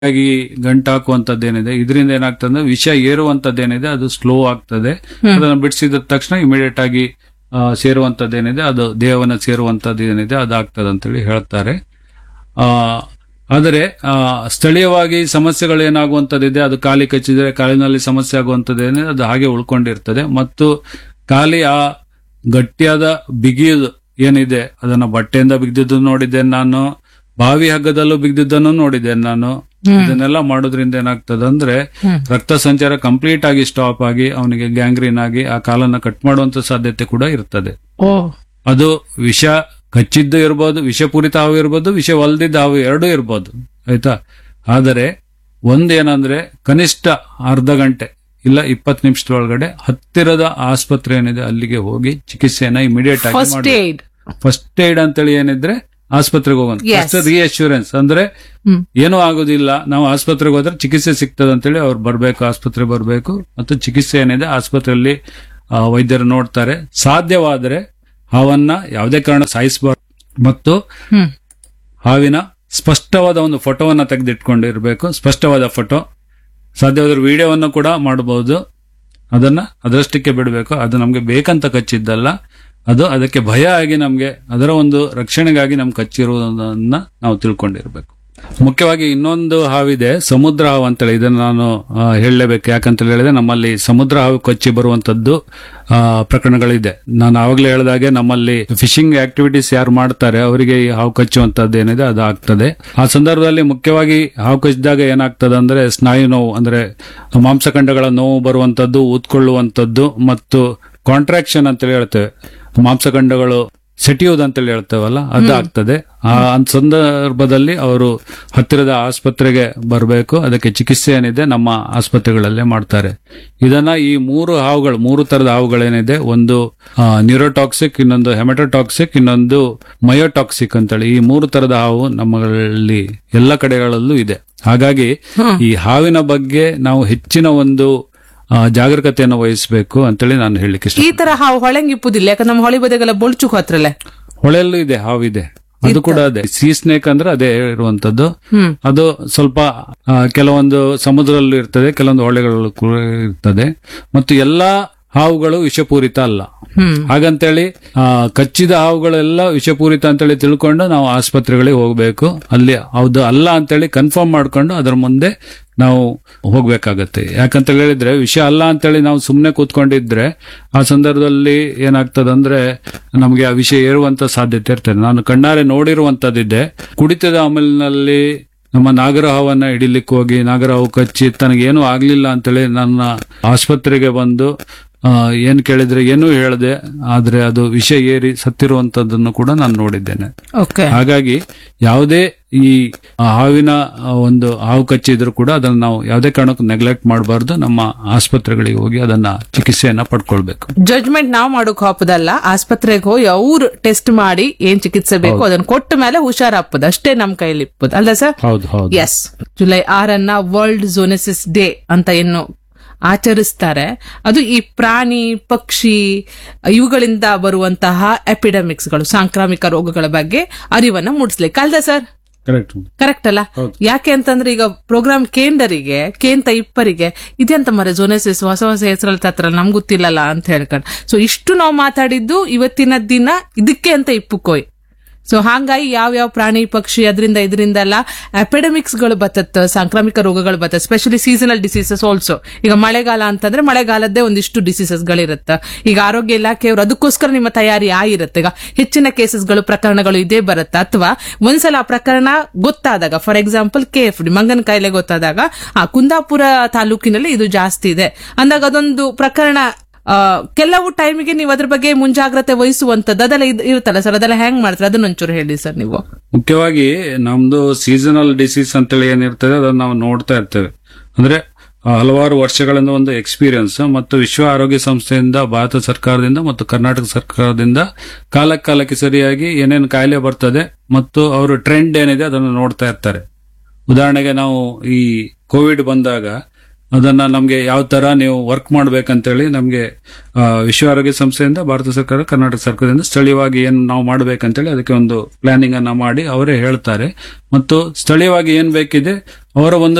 ಆಗಿ ಗಂಟಾಕುವಂತದ್ದೇನಿದೆ ಇದರಿಂದ ಏನಾಗ್ತದೆ ವಿಷ ಏರುವಂತದ್ದೇನಿದೆ ಅದು ಸ್ಲೋ ಆಗ್ತದೆ ಅದನ್ನು ಬಿಡಿಸಿದ ತಕ್ಷಣ ಇಮಿಡಿಯೇಟ್ ಆಗಿ ಆ, ಸೇರುವಂತದ್ದೇನಿದೆ ಅದು ದೇಹವನ್ನ ಸೇರುವಂತದ್ದು ಏನಿದೆ ಅದಾಗ್ತದೆ ಅಂತೇಳಿ ಹೇಳ್ತಾರೆ ಆ, ಆದರೆ ಆ, ಸ್ಥಳೀಯವಾಗಿ ಸಮಸ್ಯೆಗಳು ಏನಾಗುವಂತದ್ದಿದೆ ಅದು ಕಾಲಿ ಕಚ್ಚಿದ್ರೆ ಕಾಲಿನಲ್ಲಿ ಸಮಸ್ಯೆ ಆಗುವಂತದ್ದೇನಿದೆ ಅದು ಹಾಗೆ ಉಳ್ಕೊಂಡಿರ್ತದೆ ಮತ್ತು ಖಾಲಿ ಆ ಗಟ್ಟಿಯಾದ ಬಿಗಿಯುದು ಏನಿದೆ ಅದನ್ನ ಬಟ್ಟೆಯಿಂದ ಬಿಗಿದಿದ್ದು ನೋಡಿದ್ದೇನೆ ನಾನು ಬಾವಿ ಹಗ್ಗದಲ್ಲೂ ಬಿಗಿದಿದ್ದನ್ನು ನೋಡಿದ್ದೇನೆ ನಾನು ಇದನ್ನೆಲ್ಲ ಮಾಡೋದ್ರಿಂದ ಏನಾಗ್ತದೆ ಅಂದ್ರೆ ರಕ್ತ ಸಂಚಾರ ಕಂಪ್ಲೀಟ್ ಆಗಿ ಸ್ಟಾಪ್ ಆಗಿ ಅವನಿಗೆ ಗ್ಯಾಂಗ್ರೀನ್ ಆಗಿ ಆ ಕಾಲನ್ನ ಕಟ್ ಮಾಡುವಂತ ಸಾಧ್ಯತೆ ಕೂಡ ಇರ್ತದೆ ಓ ಅದು ವಿಷ ಕಚ್ಚಿದ್ದು ಇರ್ಬೋದು ವಿಷಪೂರಿತ ಹಾವು ಇರ್ಬೋದು ವಿಷವಲ್ದಿದ್ದ ಹಾವು ಎರಡೂ ಇರ್ಬೋದು ಆಯ್ತಾ ಆದರೆ ಒಂದೇನಂದ್ರೆ ಕನಿಷ್ಠ ಅರ್ಧ ಗಂಟೆ ಇಲ್ಲ ಇಪ್ಪತ್ತು ನಿಮಿಷದೊಳಗಡೆ ಹತ್ತಿರದ ಆಸ್ಪತ್ರೆ ಏನಿದೆ ಅಲ್ಲಿಗೆ ಹೋಗಿ ಚಿಕಿತ್ಸೆಯನ್ನ ಇಮಿಡಿಯೇಟ್ ಆಗಿ ಫಸ್ಟ್ ಮಾಡಿ ಏಡ್ ಫಸ್ಟ್ ಏಡ್ ಅಂತೇಳಿ ಏನಿದ್ರೆ ಆಸ್ಪತ್ರೆಗೆ ಹೋಗೋಣ Yes. ಫಸ್ಟ್ ರಿಯಶ್ಯೂರೆನ್ಸ್ ಅಂದ್ರೆ ಹ್ಮ್. ಏನೂ ಆಗೋದಿಲ್ಲ ನಾವು ಆಸ್ಪತ್ರೆಗೆ ಹೋದ್ರೆ ಚಿಕಿತ್ಸೆ ಸಿಗ್ತದೆ ಅಂತೇಳಿ ಅವ್ರು ಬರ್ಬೇಕು ಆಸ್ಪತ್ರೆ ಬರ್ಬೇಕು ಮತ್ತು ಚಿಕಿತ್ಸೆ ಏನಿದೆ ಆಸ್ಪತ್ರೆಯಲ್ಲಿ ಆ, ವೈದ್ಯರು ನೋಡ್ತಾರೆ ಸಾಧ್ಯವಾದರೆ ಹಾವನ್ನ ಯಾವುದೇ ಕಾರಣ ಸಾಯಿಸಬಾರ್ದು ಮತ್ತು ಹ್ಮ್ ಹಾವಿನ ಸ್ಪಷ್ಟವಾದ ಒಂದು ಫೋಟೋವನ್ನ ತೆಗೆದಿಟ್ಕೊಂಡಿರ್ಬೇಕು ಸ್ಪಷ್ಟವಾದ ಫೋಟೋ ಸಾಧ್ಯವಾದ್ರೆ ವಿಡಿಯೋವನ್ನು ಕೂಡ ಮಾಡಬಹುದು ಅದನ್ನ ಅದರಷ್ಟಕ್ಕೆ ಬಿಡಬೇಕು ಅದು ನಮಗೆ ಬೇಕಂತ ಕಚ್ಚಿದ್ದಲ್ಲ ಅದು ಅದಕ್ಕೆ ಭಯ ಆಗಿ ನಮಗೆ ಅದರ ಒಂದು ರಕ್ಷಣೆಗಾಗಿ ನಮ್ಗೆ ಕಚ್ಚಿರುವುದನ್ನ ನಾವು ತಿಳ್ಕೊಂಡಿರ್ಬೇಕು ಮುಖ್ಯವಾಗಿ ಇನ್ನೊಂದು ಹಾವಿದೆ ಸಮುದ್ರ ಹಾವು ಅಂತೇಳಿ ಇದನ್ನು ನಾನು ಆ, ಹೇಳಲೇಬೇಕು ಯಾಕಂತ ಹೇಳಿದ್ರೆ ನಮ್ಮಲ್ಲಿ ಸಮುದ್ರ ಹಾವು ಕಚ್ಚಿ ಬರುವಂತದ್ದು ಆ, ಪ್ರಕರಣಗಳಿದೆ ನಾನು ಆವಾಗಲೇ ಹೇಳಿದಾಗೆ ನಮ್ಮಲ್ಲಿ ಫಿಶಿಂಗ್ ಆಕ್ಟಿವಿಟೀಸ್ ಯಾರು ಮಾಡ್ತಾರೆ ಅವರಿಗೆ ಈ ಹಾವು ಕಚ್ಚುವಂತದ್ದು ಏನಿದೆ ಅದು ಆಗ್ತದೆ ಆ ಸಂದರ್ಭದಲ್ಲಿ ಮುಖ್ಯವಾಗಿ ಹಾವು ಕಚ್ಚಿದಾಗ ಏನಾಗ್ತದೆ ಅಂದ್ರೆ ಸ್ನಾಯು ನೋವು ಅಂದ್ರೆ ಮಾಂಸಖಂಡಗಳ ನೋವು ಬರುವಂತದ್ದು ಊದ್ಕೊಳ್ಳುವಂತದ್ದು ಮತ್ತು ಕಾಂಟ್ರಾಕ್ಷನ್ ಅಂತೇಳಿ ಹೇಳ್ತೇವೆ ಮಾಂಸಖಂಡಗಳು ಸೆಟಿಯುವುದು ಅಂತೇಳಿ ಹೇಳ್ತೇವಲ್ಲ ಅದು ಆಗ್ತದೆ ಆ ಸಂದರ್ಭದಲ್ಲಿ ಅವರು ಹತ್ತಿರದ ಆಸ್ಪತ್ರೆಗೆ ಬರಬೇಕು ಅದಕ್ಕೆ ಚಿಕಿತ್ಸೆ ಏನಿದೆ ನಮ್ಮ ಆಸ್ಪತ್ರೆಗಳಲ್ಲೇ ಮಾಡ್ತಾರೆ ಇದನ್ನ ಈ ಮೂರು ಹಾವುಗಳು ಮೂರು ತರದ ಹಾವುಗಳೇನಿದೆ ಒಂದು ನ್ಯೂರೋಟಾಕ್ಸಿಕ್ ಇನ್ನೊಂದು ಹೆಮಟೋಟಾಕ್ಸಿಕ್ ಇನ್ನೊಂದು ಮಯೋಟಾಕ್ಸಿಕ್ ಅಂತೇಳಿ ಈ ಮೂರು ತರದ ಹಾವು ನಮ್ಮಲ್ಲಿ ಎಲ್ಲ ಕಡೆಗಳಲ್ಲೂ ಇದೆ ಹಾಗಾಗಿ ಈ ಹಾವಿನ ಬಗ್ಗೆ ನಾವು ಹೆಚ್ಚಿನ ಒಂದು ಆ, ಜಾಗರೂಕತೆಯನ್ನು ವಹಿಸಬೇಕು ಅಂತೇಳಿ ನಾನು ಹೇಳಲಿಕ್ಕೆ ಇಷ್ಟ ಈ ತರ ಹಾವು ಹೊಳಂಗಿಪ್ಪುದಿಲ್ಲ ಯಾಕಂದ್ರೆ ನಮ್ಮ ಹೊಳಿ ಬದಿಗೆಲ್ಲ ಬೊಳ್ಚು ಹತ್ರಲೆ ಹೊಳೆಯಲ್ಲೂ ಇದೆ ಹಾವಿದೆ ಅದು ಕೂಡ ಅದೇ ಸೀ ಸ್ನೇಕ್ ಅಂದ್ರೆ ಅದೇ ಇರುವಂತದ್ದು ಹ್ಮ್ ಅದು ಸ್ವಲ್ಪ ಆ, ಕೆಲವೊಂದು ಸಮುದ್ರದಲ್ಲೂ ಇರ್ತದೆ ಕೆಲವೊಂದು ಹೊಳೆಗಳಲ್ಲೂ ಕೂಡ ಇರ್ತದೆ ಮತ್ತು ಎಲ್ಲಾ ಹಾವುಗಳು ವಿಷಪೂರಿತ ಅಲ್ಲ ಹ್ಮ್ ಹಾಗಂತೇಳಿ ಆ, ಕಚ್ಚಿದ ಹಾವುಗಳೆಲ್ಲ ವಿಷಪೂರಿತ ಅಂತೇಳಿ ತಿಳ್ಕೊಂಡು ನಾವು ಆಸ್ಪತ್ರೆಗಳಿಗೆ ಹೋಗಬೇಕು ಅಲ್ಲಿ ಹೌದು ಅಲ್ಲ ಅಂತೇಳಿ ಕನ್ಫರ್ಮ್ ಮಾಡ್ಕೊಂಡು ಅದರ ಮುಂದೆ ನಾವು ಹೋಗ್ಬೇಕಾಗತ್ತೆ ಯಾಕಂತ ಹೇಳಿದ್ರೆ ವಿಷ ಅಲ್ಲ ಅಂತೇಳಿ ನಾವು ಸುಮ್ಮನೆ ಕೂತ್ಕೊಂಡಿದ್ರೆ ಆ ಸಂದರ್ಭದಲ್ಲಿ ಏನಾಗ್ತದಂದ್ರೆ ನಮಗೆ ಆ ವಿಷಯ ಏರುವಂತ ಸಾಧ್ಯತೆ ಇರ್ತದೆ ನಾನು ಕಣ್ಣಾರೆ ನೋಡಿರುವಂತದ್ದಿದೆ ಕುಡಿತದ ಅಮಲಿನಲ್ಲಿ ನಮ್ಮ ನಾಗರಹಾವನ್ನ ಹಿಡಿಲಿಕ್ಕೆ ಹೋಗಿ ನಾಗರಹಾವು ಕಚ್ಚಿ ತನಗೇನು ಆಗ್ಲಿಲ್ಲ ಅಂತೇಳಿ ನನ್ನ ಆಸ್ಪತ್ರೆಗೆ ಬಂದು ಆ, ಏನ್ ಕೇಳಿದ್ರೆ ಏನೂ ಹೇಳ್ದೆ ಆದ್ರೆ ಅದು ವಿಷ ಏರಿ ಸತ್ತಿರುವಂತದ್ದನ್ನು ಕೂಡ ನಾನು ನೋಡಿದ್ದೇನೆ ಓಕೆ ಹಾಗಾಗಿ ಯಾವುದೇ ಈ ಹಾವಿನ ಆ, ಒಂದು ಹಾವು ಕಚ್ಚಿದ್ರು ಕೂಡ ಅದನ್ನ ನಾವು ಯಾವುದೇ ಕಾರಣಕ್ಕೂ ನೆಗ್ಲೆಕ್ಟ್ ಮಾಡಬಾರ್ದು ನಮ್ಮ ಆಸ್ಪತ್ರೆಗಳಿಗೆ ಹೋಗಿ ಅದನ್ನ ಚಿಕಿತ್ಸೆಯನ್ನ ಪಡ್ಕೊಳ್ಬೇಕು ಜಡ್ಜ್ಮೆಂಟ್ ನಾವ್ ಮಾಡೋಕ್ ಹಾಪದಲ್ಲ ಆಸ್ಪತ್ರೆಗೆ ಹೋಗಿ ಅವ್ರು ಟೆಸ್ಟ್ ಮಾಡಿ ಏನ್ ಚಿಕಿತ್ಸೆ ಬೇಕು ಅದನ್ನ ಕೊಟ್ಟ ಮೇಲೆ ಹುಷಾರಾಗ್ಬೋದು ಅಷ್ಟೇ ನಮ್ ಕೈಲಿ ಇಪ್ಪದು ಅಲ್ಲ ಸರ್ ಹೌದು ಹೌದು ಎಸ್ ಜುಲೈ ಆರನ್ನ ವರ್ಲ್ಡ್ ಝೋನೆಸಿಸ್ ಡೇ ಅಂತ ಏನು ಆಚರಿಸ್ತಾರೆ ಅದು ಈ ಪ್ರಾಣಿ ಪಕ್ಷಿ ಇವುಗಳಿಂದ ಬರುವಂತಹ ಎಪಿಡೆಮಿಕ್ಸ್ಗಳು ಸಾಂಕ್ರಾಮಿಕ ರೋಗಗಳ ಬಗ್ಗೆ ಅರಿವನ್ನ ಮೂಡಿಸ್ಲಿಕ್ಕೆ ಅಲ್ದ ಸರ್ ಕರೆಕ್ಟ್ ಕರೆಕ್ಟ್ ಅಲ್ಲ ಯಾಕೆ ಅಂತಂದ್ರೆ ಈಗ ಪ್ರೋಗ್ರಾಮ್ ಕೇಂದ್ರರಿಗೆ ಕೇಂತ ಇಪ್ಪರಿಗೆ ಇದೆಂತ ಮರೆ ಜೋನೆಸಿಸ್ ಹೊಸ ಹೊಸ ಹೆಸರಲ್ಲಿ ತತ್ರ ನಮ್ಗೆ ಗೊತ್ತಿಲ್ಲಲ್ಲ ಅಂತ ಹೇಳ್ಕೊಂಡು ಸೊ ಇಷ್ಟು ನಾವು ಮಾತಾಡಿದ್ದು ಇವತ್ತಿನ ದಿನ ಇದಕ್ಕೆ ಅಂತ ಇಪ್ಪುಕೋಯ್ ಸೊ ಹಾಗಾಗಿ ಯಾವ ಯಾವ ಪ್ರಾಣಿ ಪಕ್ಷಿ ಅದರಿಂದ ಇದರಿಂದೆಲ್ಲ ಅಪಿಡೆಮಿಕ್ಸ್ ಗಳು ಬತ್ತತ್ತ ಸಾಂಕ್ರಾಮಿಕ ರೋಗಗಳು ಬತ್ತ ಸ್ಪೆಷಲಿ ಸೀಸನಲ್ ಡಿಸೀಸಸ್ ಆಲ್ಸೋ ಈಗ ಮಳೆಗಾಲ ಅಂತಂದ್ರೆ ಮಳೆಗಾಲದ್ದೇ ಒಂದಿಷ್ಟು ಡಿಸೀಸಸ್ ಗಳಿರುತ್ತೆ ಈಗ ಆರೋಗ್ಯ ಇಲಾಖೆಯವರು ಅದಕ್ಕೋಸ್ಕರ ನಿಮ್ಮ ತಯಾರಿ ಆಗಿರುತ್ತೆ ಈಗ ಹೆಚ್ಚಿನ ಕೇಸಸ್ಗಳು ಪ್ರಕರಣಗಳು ಇದೇ ಬರುತ್ತೆ ಅಥವಾ ಒಂದ್ಸಲ ಆ ಪ್ರಕರಣ ಗೊತ್ತಾದಾಗ for example K F D ಮಂಗನ ಕಾಯಿಲೆ ಗೊತ್ತಾದಾಗ ಆ ಕುಂದಾಪುರ ತಾಲೂಕಿನಲ್ಲಿ ಇದು ಜಾಸ್ತಿ ಇದೆ ಅಂದಾಗ ಅದೊಂದು ಪ್ರಕರಣ ಆ, ಕೆಲವು ಟೈಮಿಗೆ ನೀವು ಅದ್ರ ಬಗ್ಗೆ ಮುಂಜಾಗ್ರತೆ ವಹಿಸುವಂತದ್ದು ಅದೆಲ್ಲ ಇದ್- ಇರುತ್ತಲ್ಲ ಸರ್ ಅದೆಲ್ಲ ಹೆಂಗ್ ಮಾಡ್ತಾರೆ ಅದನ್ನ ಒಂಚೂರು ಹೇಳಿ ಸರ್ ನೀವು ಮುಖ್ಯವಾಗಿ ನಮ್ದು ಸೀಸನಲ್ ಡಿಸೀಸ್ ಅಂತೇಳಿ ಏನಿರ್ತದೆ ಅದನ್ನ ನಾವು ನೋಡ್ತಾ ಇರ್ತೇವೆ ಅಂದ್ರೆ ಆ, ಹಲವಾರು ವರ್ಷಗಳಿಂದ ಒಂದು ಎಕ್ಸ್ಪೀರಿಯನ್ಸ್ ಮತ್ತು ವಿಶ್ವ ಆರೋಗ್ಯ ಸಂಸ್ಥೆಯಿಂದ ಭಾರತ ಸರ್ಕಾರದಿಂದ ಮತ್ತು ಕರ್ನಾಟಕ ಸರ್ಕಾರದಿಂದ ಕಾಲ ಕಾಲಕ್ಕೆ ಸರಿಯಾಗಿ ಏನೇನು ಕಾಯಿಲೆ ಬರ್ತದೆ ಮತ್ತು ಅವರು ಟ್ರೆಂಡ್ ಏನಿದೆ ಅದನ್ನು ನೋಡ್ತಾ ಇರ್ತಾರೆ ಉದಾಹರಣೆಗೆ ನಾವು ಈ ಕೋವಿಡ್ ಬಂದಾಗ ಅದನ್ನ ನಮ್ಗೆ ಯಾವ ತರ ನೀವು ವರ್ಕ್ ಮಾಡ್ಬೇಕಂತೇಳಿ ನಮ್ಗೆ ಆ, ವಿಶ್ವ ಆರೋಗ್ಯ ಸಂಸ್ಥೆಯಿಂದ ಭಾರತ ಸರ್ಕಾರ ಕರ್ನಾಟಕ ಸರ್ಕಾರದಿಂದ ಸ್ಥಳೀಯವಾಗಿ ಏನ್ ನಾವು ಮಾಡ್ಬೇಕಂತೇಳಿ ಅದಕ್ಕೆ ಒಂದು ಪ್ಲಾನಿಂಗ್ ಅನ್ನ ಮಾಡಿ ಅವರೇ ಹೇಳ್ತಾರೆ ಮತ್ತು ಸ್ಥಳೀಯವಾಗಿ ಏನ್ ಬೇಕಿದೆ ಅವರ ಒಂದು